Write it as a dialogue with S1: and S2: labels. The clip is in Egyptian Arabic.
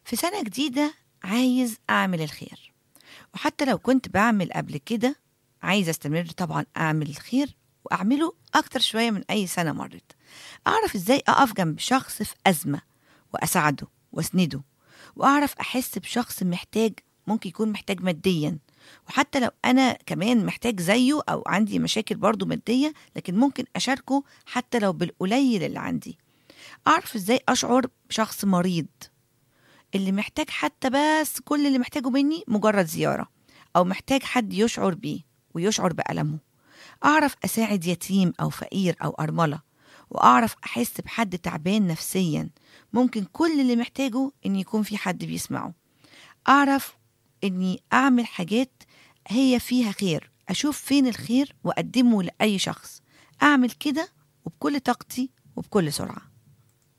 S1: في سنة جديدة عايز أعمل الخير وحتى لو كنت بعمل قبل كده عايز أستمر طبعا أعمل الخير وأعمله أكتر شوية من أي سنة مرت أعرف إزاي أقف جنب شخص في أزمة وأساعده وأسنده وأعرف أحس بشخص محتاج ممكن يكون محتاج ماديا وحتى لو أنا كمان محتاج زيه أو عندي مشاكل برضو مادية لكن ممكن أشاركه حتى لو بالقليل اللي عندي أعرف إزاي أشعر بشخص مريض اللي محتاج حتى بس كل اللي محتاجه مني مجرد زيارة أو محتاج حد يشعر بيه ويشعر بألمه أعرف أساعد يتيم أو فقير أو أرملة وأعرف أحس بحد تعبان نفسيا ممكن كل اللي محتاجه إن يكون في حد بيسمعه أعرف إني أعمل حاجات هي فيها خير أشوف فين الخير وأقدمه لأي شخص أعمل كده وبكل طاقتي وبكل سرعة